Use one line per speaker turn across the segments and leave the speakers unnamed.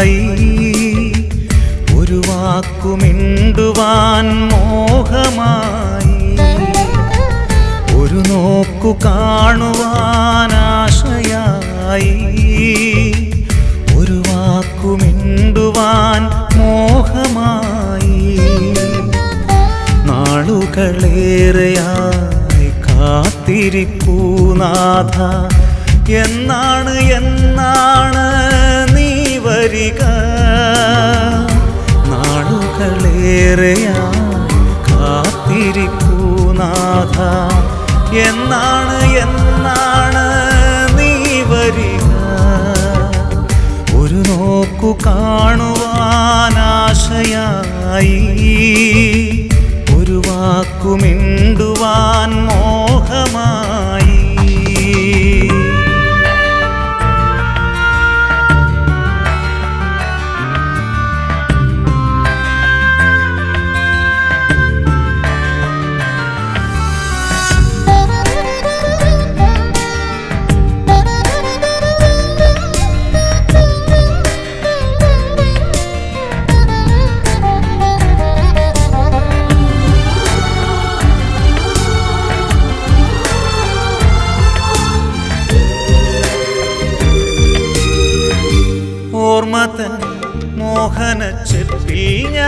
ഒരു വാക്കുമിണ്ടുവാൻ മോഹമായി ഒരു നോക്കു കാണുവാൻ ആശയായി ഒരു വാക്കുമിണ്ടുവാൻ മോഹമായി നാളുകളേറെയായി കാത്തിരിപ്പൂനാഥ എന്നാണ് എന്നാണ് നീ വരിക നാളുകളേറെയായി കാത്തിരിപ്പൂനാഥ എന്നാണ് എന്നാണ് നീ വരിക ഒരു നോക്കു കാണുവാൻ ആശയായി ഒരു വാക്കുമിണ്ടുവാൻ മോഹമായി ഓർമ്മതൻ മോഹന ചെപ്പിൽ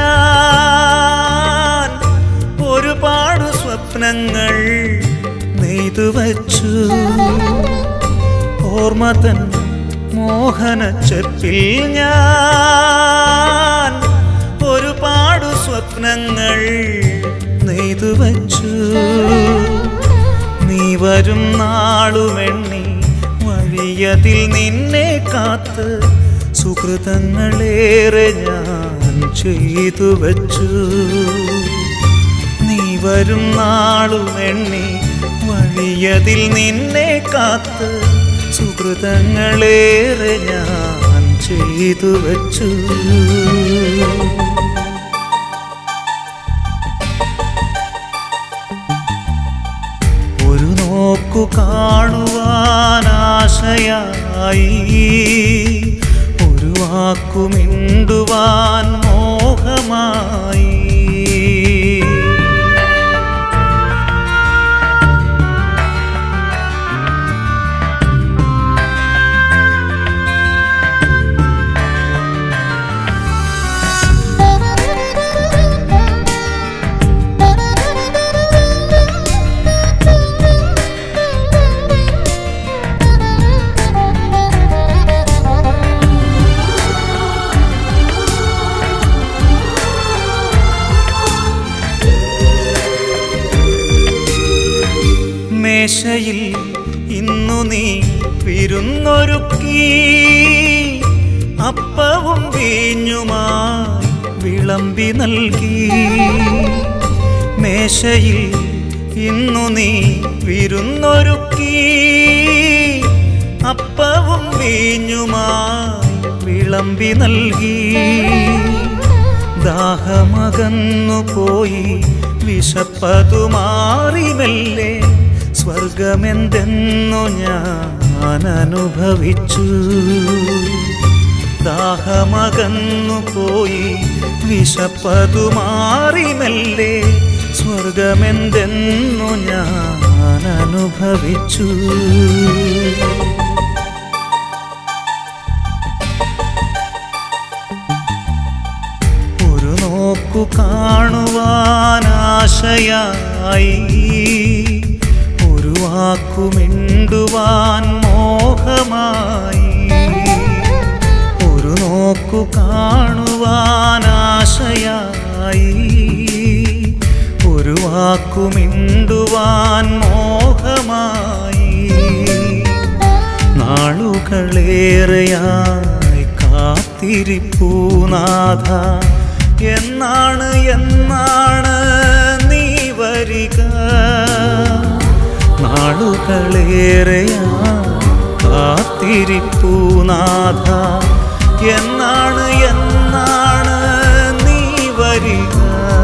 ഞാൻ ഒരുപാട് സ്വപ്നങ്ങൾ നെയ്തു വച്ചു ഓർമ്മതൻ മോഹന ചെപ്പിൽ ഞാൻ ഒരുപാട് സ്വപ്നങ്ങൾ നെയ്തു വച്ചു നീ വരും നാളുമെണ്ണി വഴിയതിൽ നിന്നെ കാത്ത് സുഹൃതങ്ങളേറെ ഞാൻ ചെയ്തു വച്ചു നീ വരും നാളുമെണ്ണി വഴിയതിൽ നിന്നെ കാത്ത് സുഹൃതങ്ങളേറെ ഞാൻ ചെയ്തു വച്ചു ഒരു നോക്കു കാണുവാൻ ആശയായി ഒരു വാക്കുമിണ്ടുവാൻ മോഹമായി മേശയിൽ ഇന്നു നീ വിരുന്നൊരുക്കി അപ്പവും വീഞ്ഞുമായി വിളമ്പി നൽകി മേശയിൽ ഇന്നു നീ വിരുന്നൊരുക്കി അപ്പവും വീഞ്ഞുമായി വിളമ്പി നൽകി ദാഹമകന്നു പോയി വിശപ്പതു മാറി മെല്ലെ സ്വർഗമെന്തെന്നു ഞാൻ അനുഭവിച്ചു ദാഹമകന്നു പോയി വിശപ്പതു മാറി മെല്ലെ സ്വർഗമെന്തെന്നു ഞാൻ അനുഭവിച്ചു ഒരു നോക്കു കാണുവാൻ ആശയായി ഒരു വാക്കുമിണ്ടുവാൻ മോഹമായി ഒരു നോക്കു കാണുവാൻ ആശയായി ഒരു വാക്കുമിണ്ടുവാൻ മോഹമായി നാളുകളേറെയായി കാത്തിരിപ്പൂനാഥ എന്നാണ് എന്നാണ് നീ വരിക നാളുകളേറെയായി കാത്തിരിപ്പൂനാഥ എന്നാണ് എന്നാണ് നീ വരിക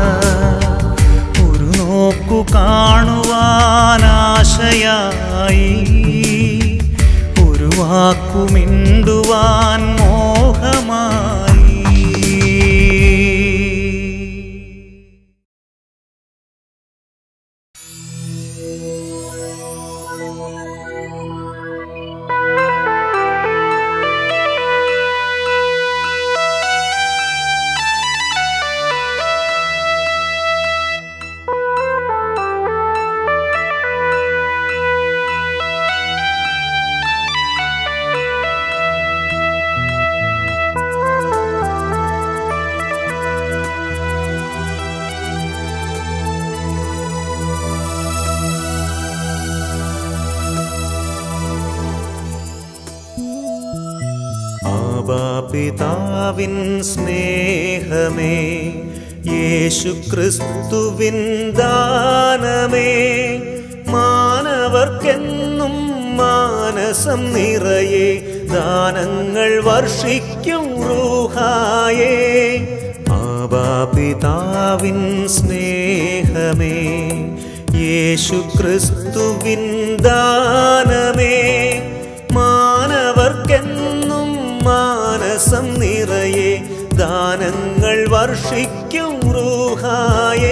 ഒരു നോക്കു കാണുവാൻ ആശയായി ഒരു വാക്കുമിണ്ടുവാൻ മോഹമായി പിതാവിൻ സ്നേഹമേ യേശു ക്രിസ്തുവിൻ ദാനമേ മാനവർക്കെന്നും മാനസം നിറയെ ദാനങ്ങൾ വർഷിക്കും റൂഹായേ ആബാപിതാവിൻ സ്നേഹമേ യേശു ക്രിസ്തുവിൻ ദാനമേ മാനവർക്കെന്നും മാനസം നിറയെ ദാനങ്ങൾ വർഷിക്കും റൂഹായേ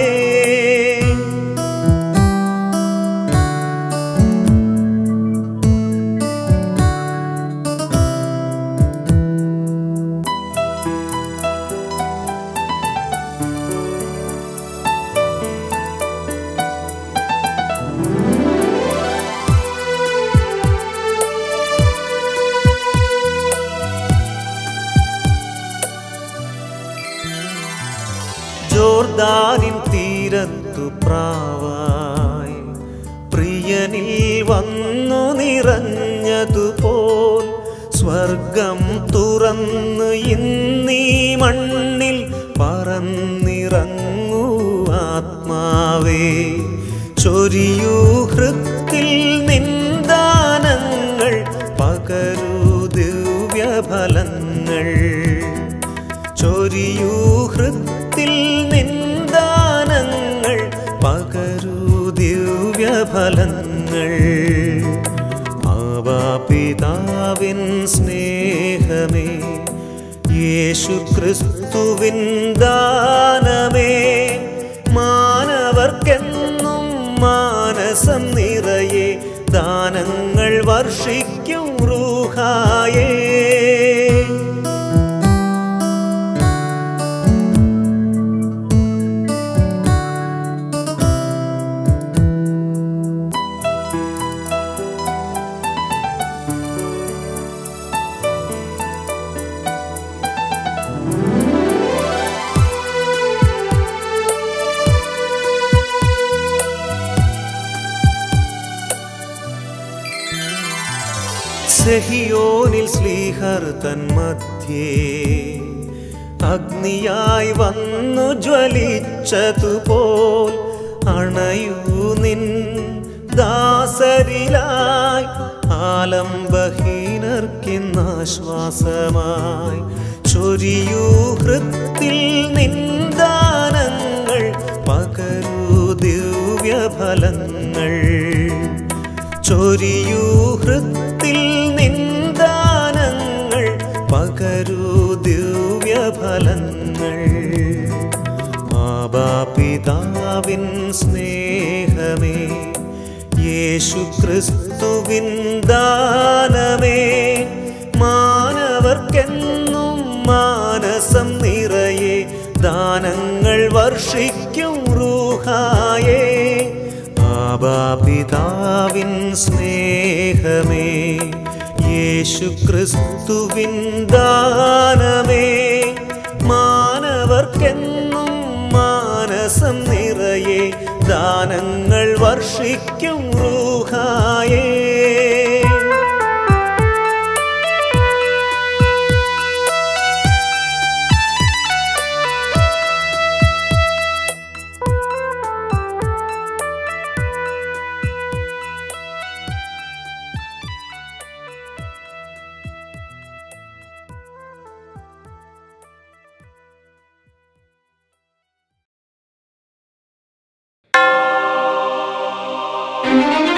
ജോർദാനിൻ തീരത്തു പ്രാവായി പ്രിയനിൽ വന്നു നിറഞ്ഞതുപോൽ സ്വർഗം തുറന്ന് ഇന്നീ മണ്ണിൽ പറന്നിറങ്ങൂ ആത്മാവേ ചൊരിയൂ ഹൃത്തിൽ നിന്ദാനങ്ങൾ പകരൂ ദിവ്യഫലങ്ങൾ ചൊരിയൂ ഹൃത്തിൽ നിന്ദാനങ്ങൾ പകരൂ ദിവ്യഫലങ്ങൾ ആവാപിതാവിൻ സ്നേഹമേ യേശു ക്രിസ്തുവിൻ ദാനമേ മാനവർക്കെന്നും മാനസം നിറയെ ദാനങ്ങൾ വർഷിക്കും റൂഹായേ സെഹിയോനിൽ സ്ലീഹർ തന്മധ്യേ അഗ്നിയായി വന്നു ജ്വലിച്ചതുപോൽ അണയൂ നിൻ ദാസരിലായി ആലംബഹീനർക്കിന്നാശ്വാസമായി ചൊരിയൂ ഹൃത്തിൽ നിന്ദാനങ്ങൾ പകരൂ ദിവ്യഫലങ്ങൾ ചൊരിയൂ ഹൃത്തിൽ നിന്ദാനങ്ങൾ പകരൂ ദിവ്യഫലങ്ങൾ മാതാപിതാവിൻ സ്നേഹമേ യേശു ക്രിസ്തുവിൻ ദാനമേ മാനവർക്കെന്നും മാനസം നിറയെ ദാനങ്ങൾ വർഷിക്കും റൂഹായേ ആബാപിതാവിൻ സ്നേഹമേ യേശു ക്രിസ്തുവിൻ ദാനമേ മാനവർക്കെന്നും മാനസം നിറയെ ദാനങ്ങൾ വർഷിക്കും റൂഹായേ
thank you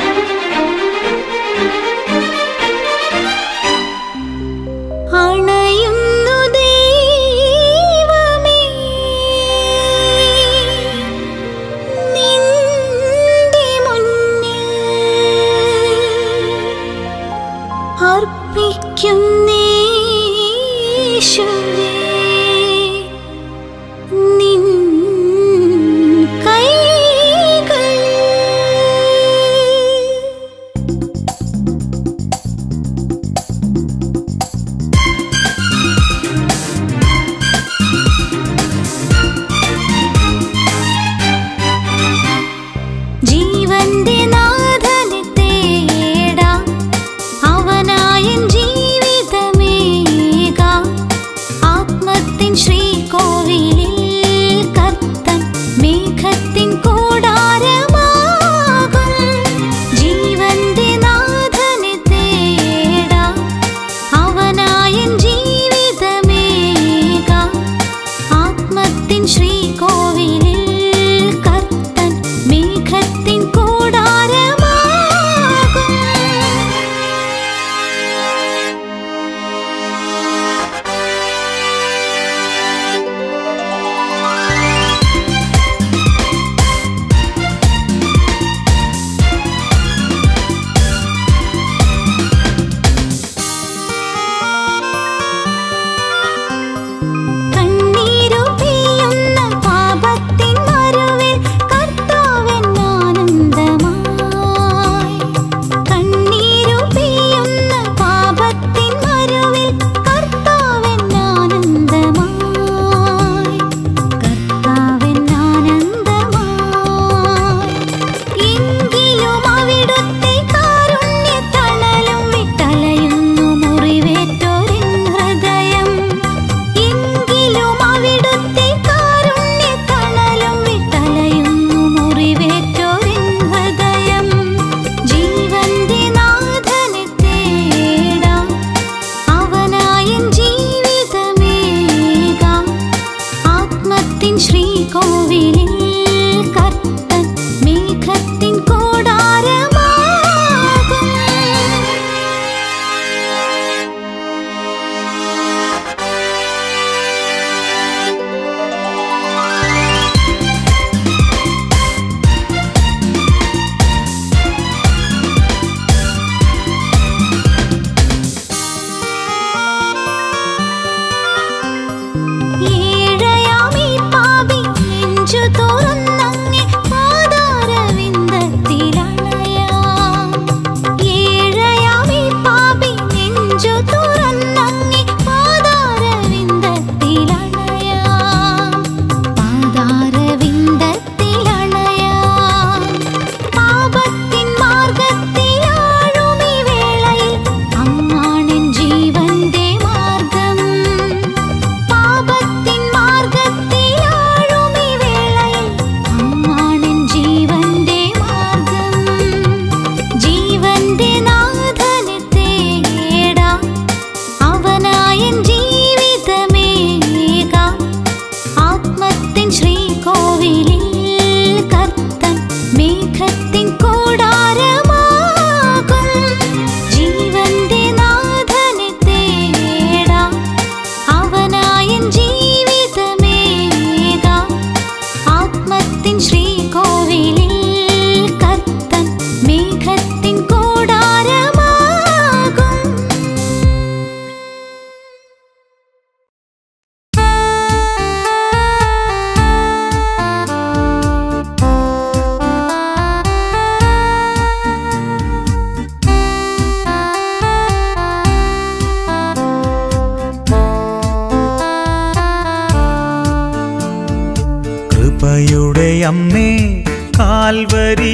അമ്മേ കാൽവരി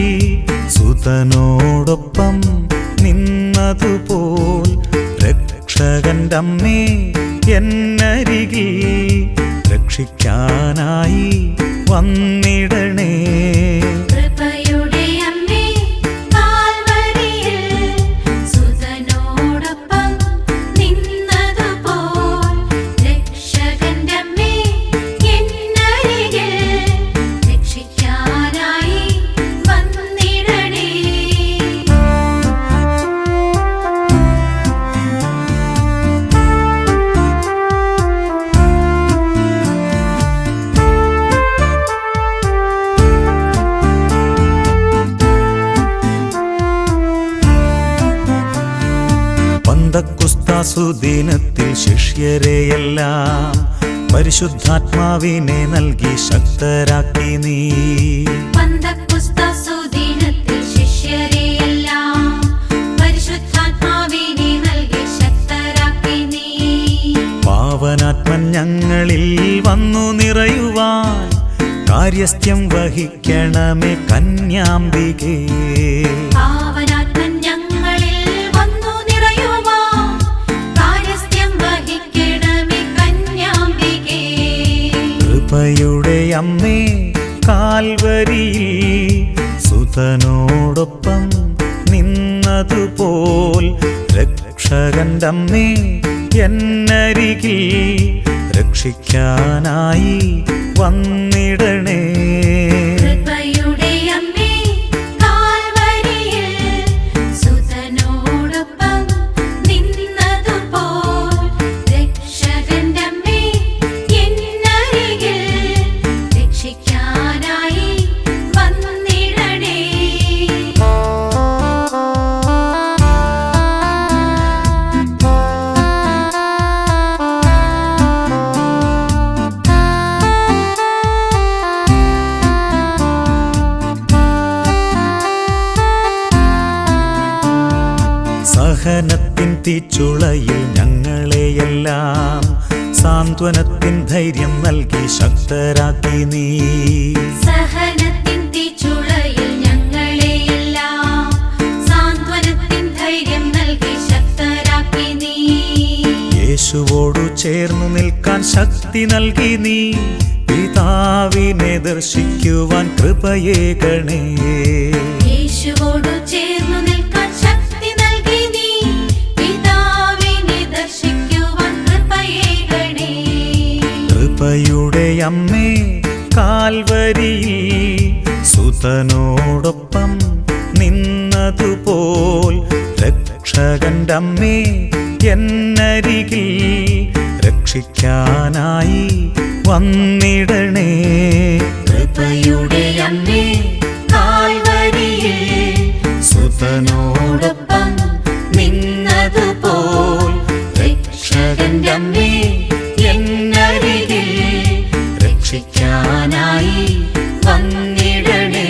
സുതനോടൊപ്പം നിന്നതുപോൽ രക്ഷകന്റെ അമ്മേ എന്നരികിൽ രക്ഷിക്കാനായി വന്നിടണേ
കൃപയുടെ അമ്മേ കാൽവരിയിൽ സുതനോടൊപ്പം നിന്നതുപോൽ രക്ഷകന്റെ അമ്മേ എന്നരികിൽ രക്ഷിക്കാനായി വന്നിടണേ
പന്തക്കുസ്താസുദിനത്തിൽ ശിഷ്യരെയെല്ലാം പരിശുദ്ധാത്മാവിനെ നൽകി ശക്തരാക്കി നീ
പന്തക്കുസ്തസുദിനത്തിൽ ശിഷ്യരെയെല്ലാം പരിശുദ്ധാത്മാവിനെ നൽകി ശക്തരാക്കി നീ
പാവനാത്മൻ ഞങ്ങളിൽ വന്നു നിറയുവാൻ കാര്യസ്ഥ്യം വഹിക്കണമേ കന്യാംബികേ
പാവനാത്മൻ ഞങ്ങളിൽ വന്നു നിറയുവാൻ കാര്യസ്ഥ്യം വഹിക്കണമേ കന്യാംബികേ
കൃപയുടെ അമ്മേ കാൽവരിയിൽ സുതനോടൊപ്പം നിന്നതുപോൽ രക്ഷകന്റെ അമ്മേ എന്നരികിൽ രക്ഷിക്കാനായി വന്നിടണേ
കൃപയുടെ അമ്മേ കാൽവരിയിൽ സുതനോടൊപ്പം നിന്നതുപോൽ രക്ഷകന്റെ അമ്മേ എന്നരികിൽ രക്ഷിക്കാനായി വന്നിടണേ
സഹനത്തിൻ തീച്ചുളയിൽ ഞങ്ങളെയെല്ലാം സാന്ത്വനത്തിൻ ധൈര്യം നൽകി ശക്തരാക്കി നീ
സഹനത്തിൻ തീച്ചുളയിൽ ഞങ്ങളെയെല്ലാം സാന്ത്വനത്തിൻ ധൈര്യം നൽകി ശക്തരാക്കി നീ
യേശുവോടു ചേർന്നു നിൽക്കാൻ ശക്തി നൽകി നീ പിതാവിനെ ദർശിക്കുവാൻ കൃപയേകണേ
യേശുവോടു ചേർന്നു നിൽക്കാൻ ശക്തി നൽകി നീ പിതാവിനെ ദർശിക്കുവാൻ കൃപയേകണേ
കൃപയുടെ അമ്മേ കാൽവരിയിൽ സുതനോടൊപ്പം നിന്നതുപോൽ രക്ഷകന്റെ അമ്മേ എന്നരികിൽ രക്ഷിക്കാനായി വന്നിടണേ കൃപയുടെ അമ്മേ കാൽവരിയിൽ സുതനോടൊപ്പം നിന്നതുപോൽ രക്ഷകന്റെ അമ്മേ എന്നരികിൽ രക്ഷിക്കാനായി വന്നിടണേ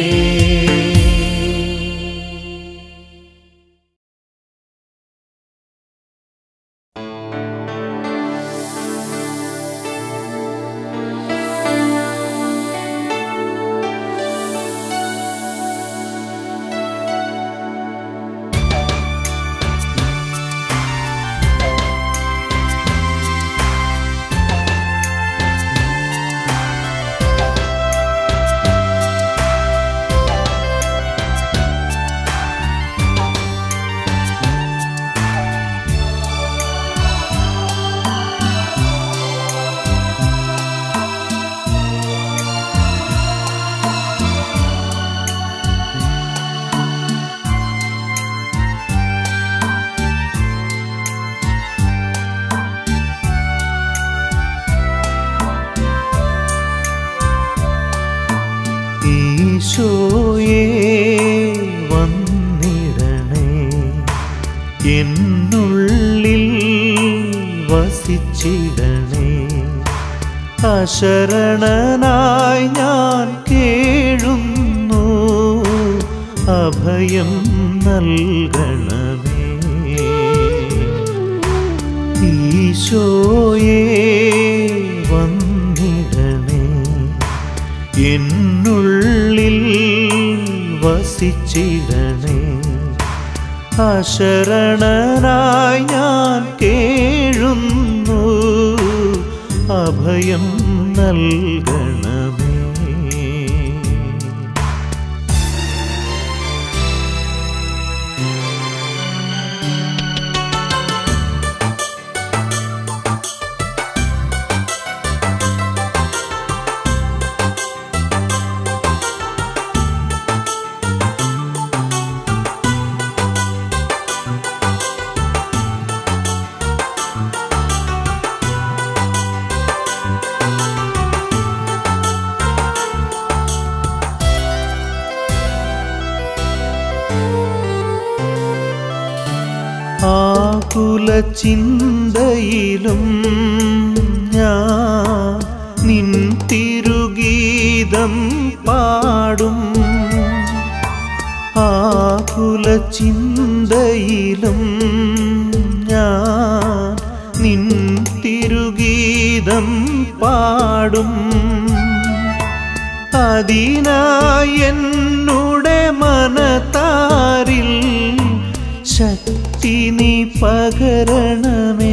ഈശോയേ വന്നിടണേ എന്നുള്ളിൽ വസിച്ചിടണേ അശരണനായി ഞാൻ കേഴുന്നു അഭയം നൽകണമേ ഈശോയേ വന്നിടണേ എന്നുള്ളിൽ വസിച്ചിടണേ അശരണനായി ഞാൻ കേഴുന്നു അഭയം നൽകണമേ ആകുല ചിന്തയിലും ഞാൻ നിൻ തിരുഗീതം പാടും ആകുല ചിന്തയിലും ഞാൻ നിൻ തിരുഗീതം പാടും അതിനായി എന്നുടെ മനതാരിൽ ശക്തി നീ പകരണമേ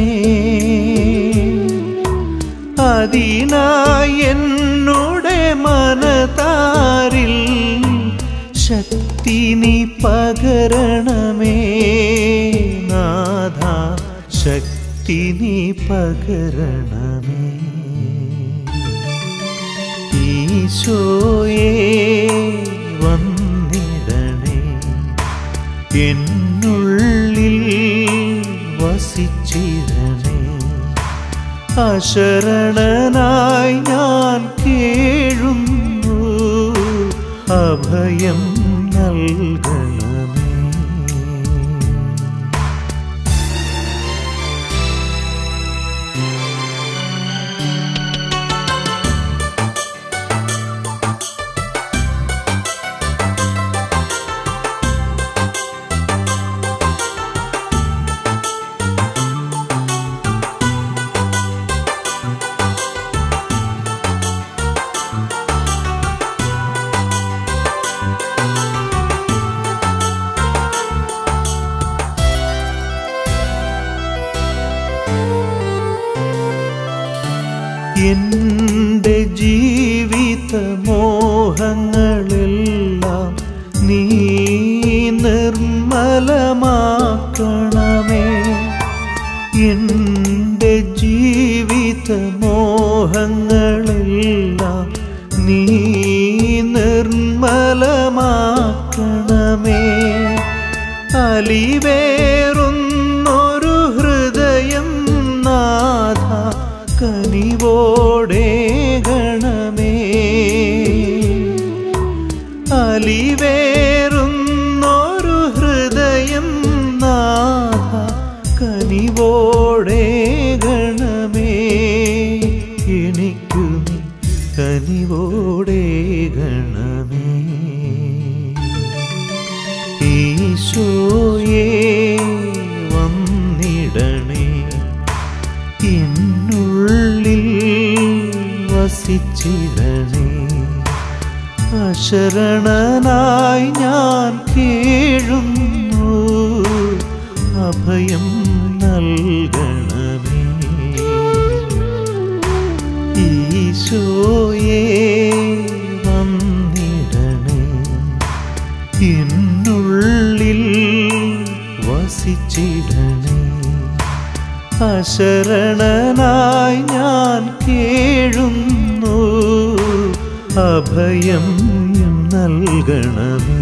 അതിനായി എന്നുടെ മനതാരിൽ ശക്തി നീ പകരണമേ നാഥ ശക്തി നീ പകരണമേ ഈശോയെ വന്നിടണേ എന്നുള്ളിൽ വസിച്ചിടണേ അശരണനായി ഞാൻ കേഴുന്നു അഭയം നൽകണമേ എന്റെ ജീവിത മോഹങ്ങളെല്ലാം നീ നിർമ്മലമാക്കണമേ എന്റെ ജീവിത മോഹങ്ങളെല്ലാം നീ നിർമ്മലമാക്കണമേ അലിവേറുന്നൊരു ഹൃദയം നാഥ കനിവോടെ ഗണമേ അലിവേറുന്നൊരു ഹൃദയം നാഥ കനിവോടെ ഗണമേ എനിക്കു നീ കനിവോടെ ഗണമേ ഈശോയെ വന്നിടണേ എന്നുള്ളിൽ വസിച്ചിടണേ അശരണനായി ഞാൻ കേഴുന്നു അഭയം നൽകണമേ ഈശോയെ വന്നിടണേ എന്നുള്ളിൽ വസിച്ചിടണേ അശരണനായി ഞാൻ കേഴുന്നു അഭയം നൽകണമേ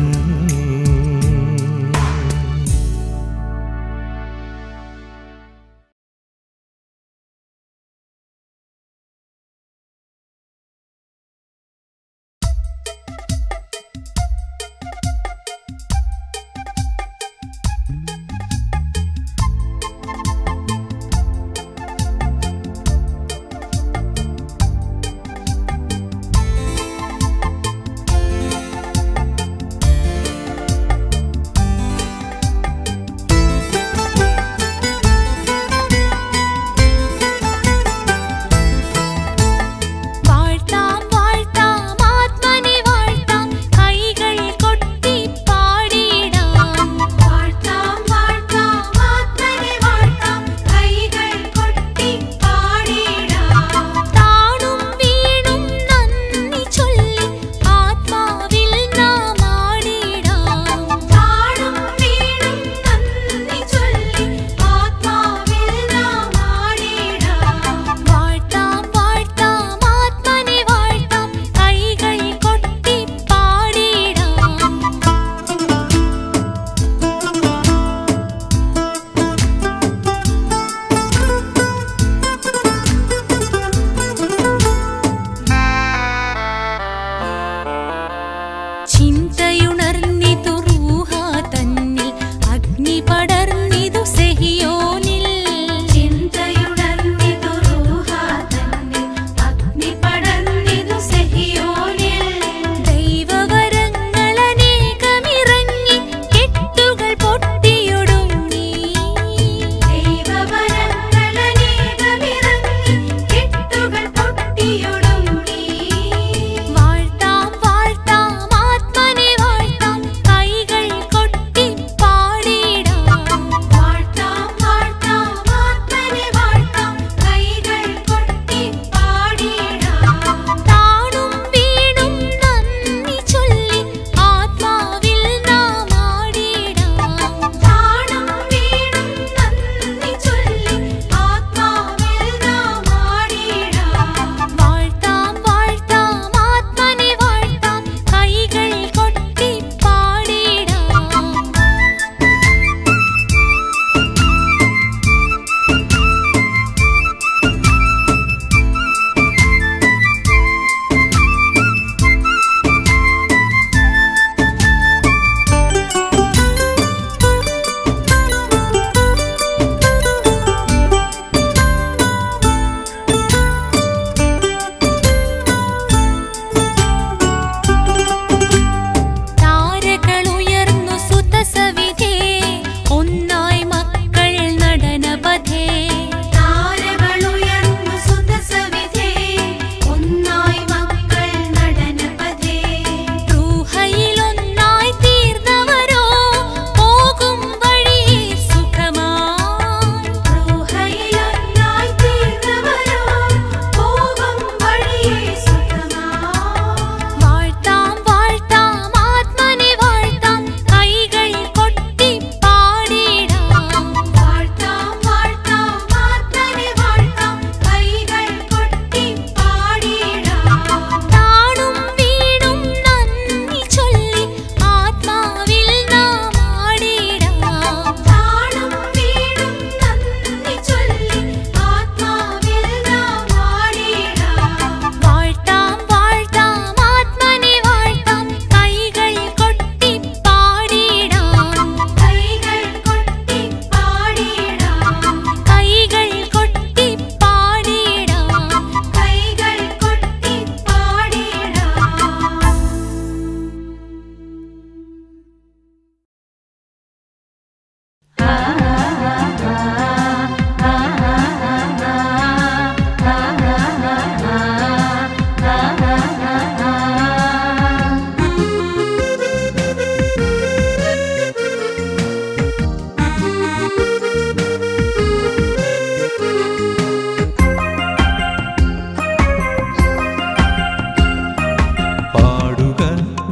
യേശുവേ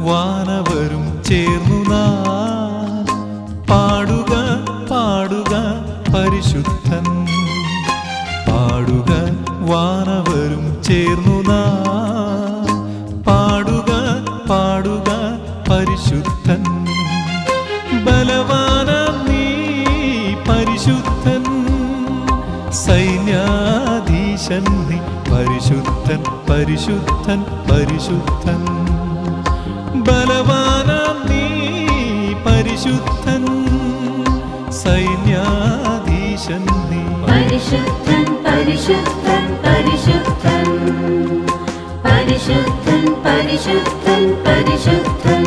വാനവരും ചേർന്നു നാം പാടുക പാടുക പരിശുദ്ധൻ പാടുക വാനവരും ചേർന്നു നാം പാടുക പാടുക പരിശുദ്ധൻ ബലവാനാം നീ പരിശുദ്ധൻ സൈന്യാധീശൻ നീ പരിശുദ്ധൻ പരിശുദ്ധൻ പരിശുദ്ധൻ ബലവാനാം നീ പരിശുദ്ധൻ സൈന്യാധീശൻ നീ
പരിശുദ്ധൻ പരിശുദ്ധൻ പരിശുദ്ധൻ പരിശുദ്ധൻ പരിശുദ്ധൻ പരിശുദ്ധൻ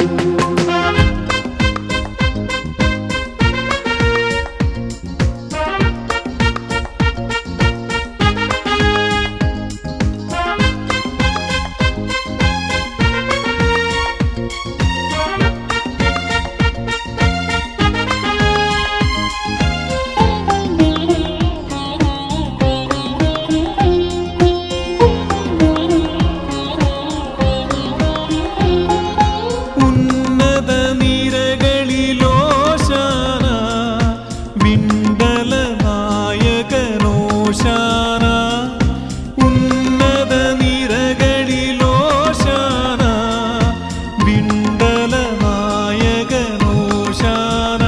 ഉന്നത നിരകളിലോശാന വിണ്ടല നായകനോശാന ഉന്നത നിരകളിലോശാന വിണ്ടല നായകനോശാന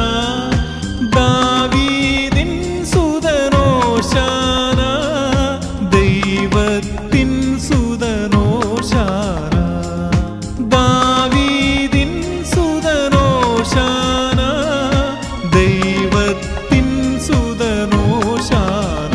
ദാവീദിൻ സുതനോശാന ദൈവത്തിൻ സുതനോശാന ദാവീദിൻ സുതനോശാന ദൈവത്തിൻ സുതനോശാന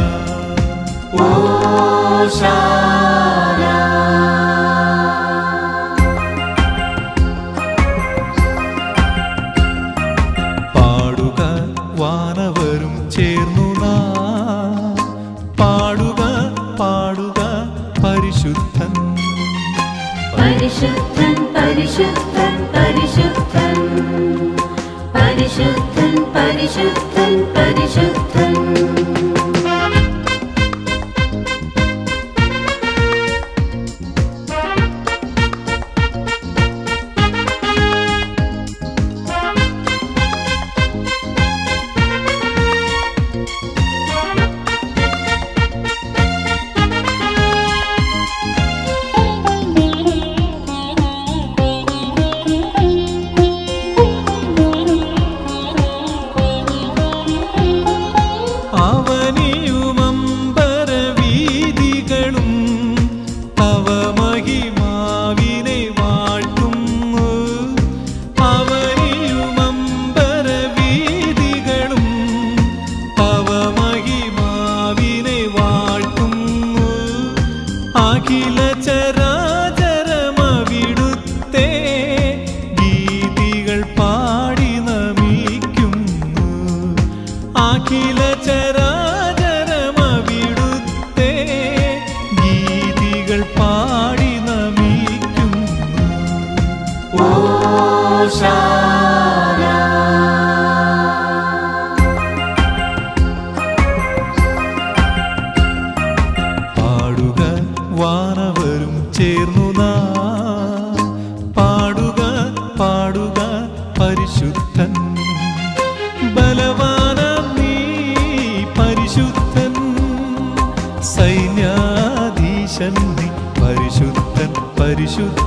പാടുക വാനവരും ചേർന്നു നാം പാടുക പാടുക പരിശുദ്ധൻ
പരിശുദ്ധൻ പരിശുദ്ധൻ പരിശുദ്ധൻ പരിശുദ്ധൻ പരിശുദ്ധൻ പരിശുദ്ധൻ
അവനിയുമമ്പരവീതികളും അവ മഹിമാവിനെ വാഴ്ത്തുന്നു അവനിയുമമ്പരവീതികളും അവ മഹിമാവിനെ വാഴ്ത്തുന്നു അഖില ചരാചരമവിടുത്തെ ഗീതികൾ പാടി നമിക്കുന്നു അഖില ചരാചരമവിടുത്തെ ഗീതികൾ പാടി നമിക്കുന്നു പാടുക വാനവരും ചേർന്നു നാം പാടുക പാടുക പരിശുദ്ധൻ ബലവാനാം നീ പരിശുദ്ധൻ സൈന്യാധീശൻ നീ പരിശുദ്ധൻ പരിശുദ്ധൻ